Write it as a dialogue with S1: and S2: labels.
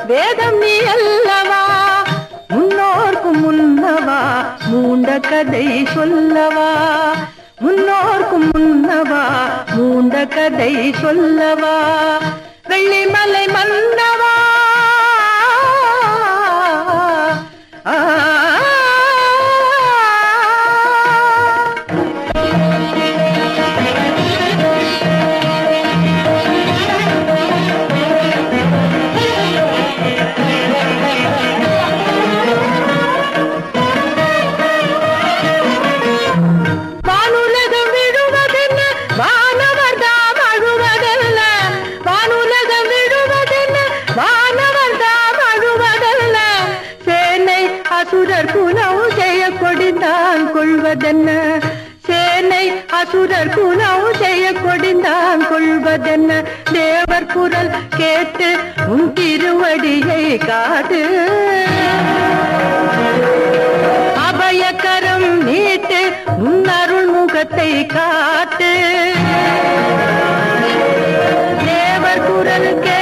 S1: வேதம் நீ அல்லவா முன்னோர்க்கும் முன்னவா மூண்ட கதை சொல்லவா முன்னோர்க்கும் முன்னவா மூண்ட கதை சொல்லவா வெள்ளிமலை மன்னவா ஆ வானுலகம் விழுவதென்ன வானவர் தாம் அழுவதல்ல வானுலகம் விழுவதென்ன வானவர் தாம் அழுவதல்ல சேனை அசுரர் குலம் செய்ய கொடிந்தான் கொள்வதென்ன சேனை அசுரர் குலம் செய்ய கொடிந்தான் கொள்வதென்ன தேவர் குரல் கேட்டு உன் திருவடியை காட்டு அபயக்கரம் நீட்டு உன் அருள் முகத்தை காட்டு தேவர் குரல் கே